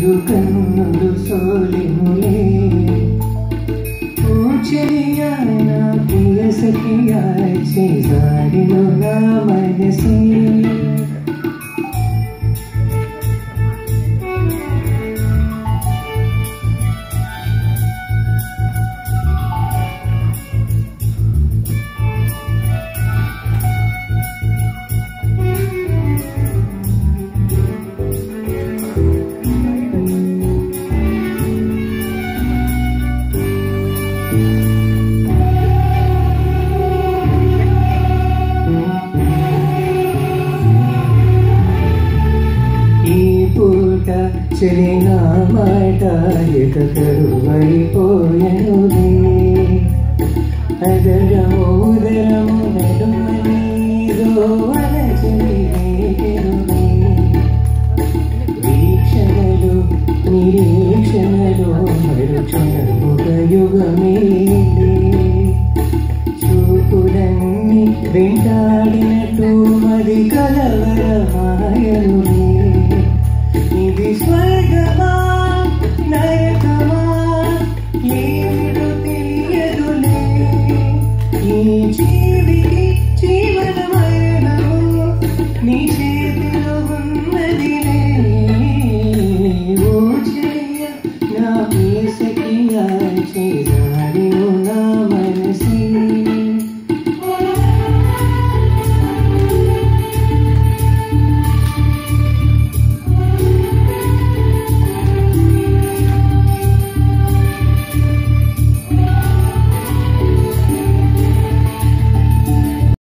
ఇరు కన్నులు సోలిములే పూచలియా నా ప్రియ సఖియా చేజారిను నా మనసే ఈ పూట చెలిన మాట ఇక కరువైపోయనులే అదరము ఉదరము నడుమనీదో అలజడివేగెనులే వీక్షణలు నిరీక్షణలు మరుక్షణముగ యుగమేలే